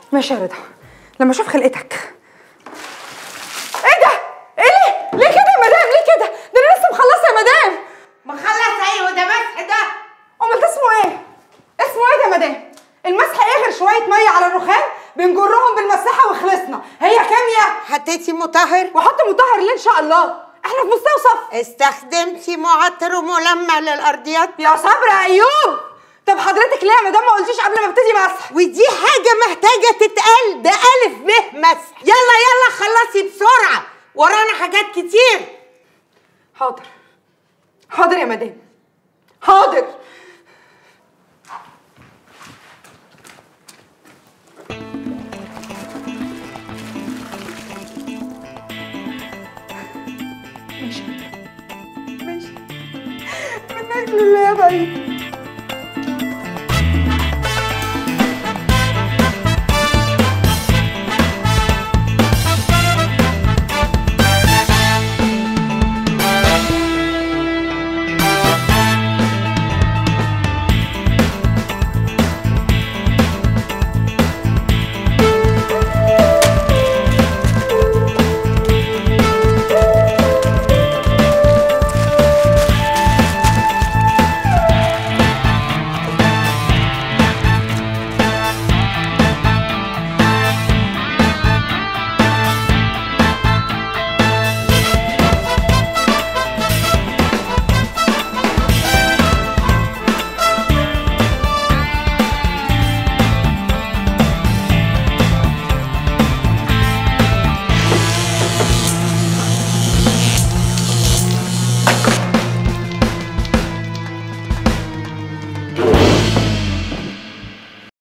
ماشي يا رضا لما اشوف خلقتك ايه ده ايه ليه ليه كده يا مدام ليه كده ده انا لسه مخلصه يا مدام مخلص ايوه ده مسح ده امال ده اسمه ايه اسمه ايه ده يا مدام المسح ايه غير شويه ميه على الرخام بنجرهم بالمساحه وخلصنا هي كيمياء حطيتي مطهر واحط مطهر ليه ان شاء الله احنا في مستوصف استخدمتي معطر وملمع للارضيات يا صبر يا ايوب طب حضرتك ليه يا مدام ما قلتيش قبل ما ابتدي مسح ودي حاجة محتاجة تتقال ده ألف ب مسح يلا يلا خلصي بسرعة ورانا حاجات كتير حاضر حاضر يا مدام حاضر ماشي ماشي من اجل الله يا بعيد